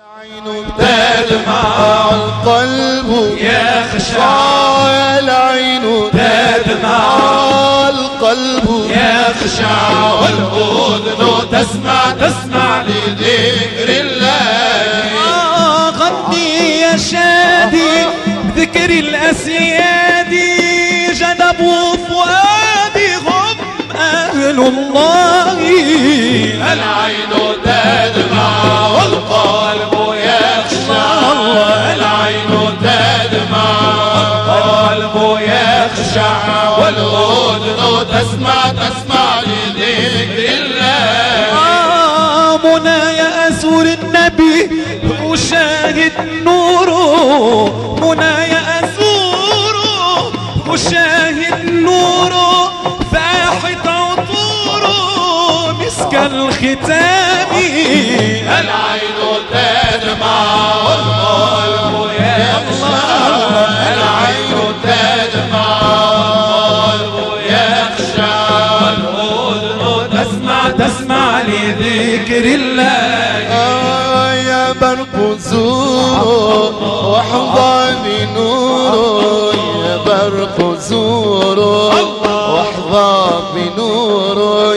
العين تدمع القلب يخشع العين تدمع القلب يخشع والأذن تسمع تسمع لذكر الله آه، غني يا شادي بذكر الأسياد جنبوا فؤادي هم أهل الله العين تدمع والقلب يخشع العين تدمع والقلب يخشع والأذن تسمع تسمع لذكر الله آه، منى أسور النبي أشاهد نوره منى أسوره أشاهد نوره فاحت عطوره مسك الختام العين تدمع والقلب يخشع العين تدمع والقلب يخشع والأذن تسمع تسمع لذكر الله آه يا برق زور واحظى بنور يا برق زور واحظى بنور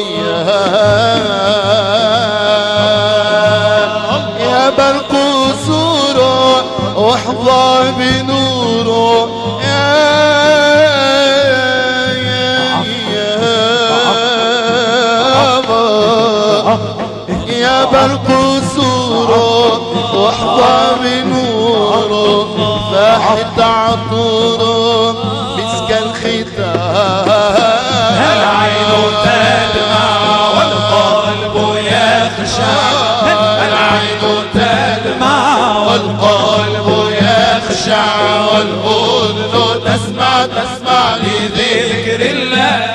يا يا برق زور واحظى بنور يا يا يا يا برق سورة واحظى بنوره فاحت عطوره مسك الختام العين تدمع والقلب يخشع العين تدمع والقلب يخشع والأذن تسمع تسمع لذكر الله